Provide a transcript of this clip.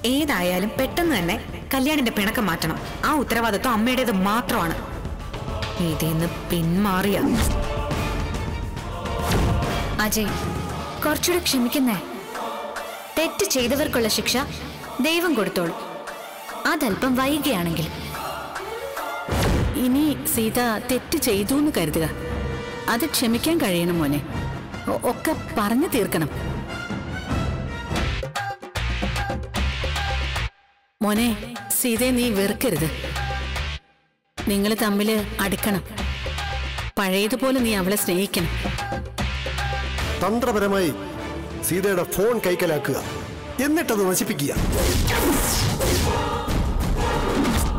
ഏതായാലും പെട്ടെന്ന് തന്നെ കല്യാണിന്റെ പിണക്കം മാറ്റണം ആ ഉത്തരവാദിത്വം അമ്മയുടേത് മാത്രമാണ് ഇതിന്ന് പിന്മാറിയ അജയ് കുറച്ചുകൂടെ ക്ഷമിക്കുന്നേ തെറ്റ് ചെയ്തവർക്കുള്ള ശിക്ഷ ദൈവം കൊടുത്തോളൂ അതല്പം വൈകിയാണെങ്കിൽ ഇനി സീത തെറ്റ് ചെയ്തു എന്ന് കരുതുക അത് ക്ഷമിക്കാൻ കഴിയണം മോനെ ഒ- ഒക്കെ പറഞ്ഞു തീർക്കണം മോനെ സീതയെ നീ വെറുക്കരുത് നിങ്ങൾ തമ്മിൽ അടുക്കണം പഴയതുപോലെ നീ അവളെ സ്നേഹിക്കണം തന്ത്രപരമായി സീതയുടെ ഫോൺ കൈക്കലാക്കുക എന്നിട്ടത് നശിപ്പിക്കുക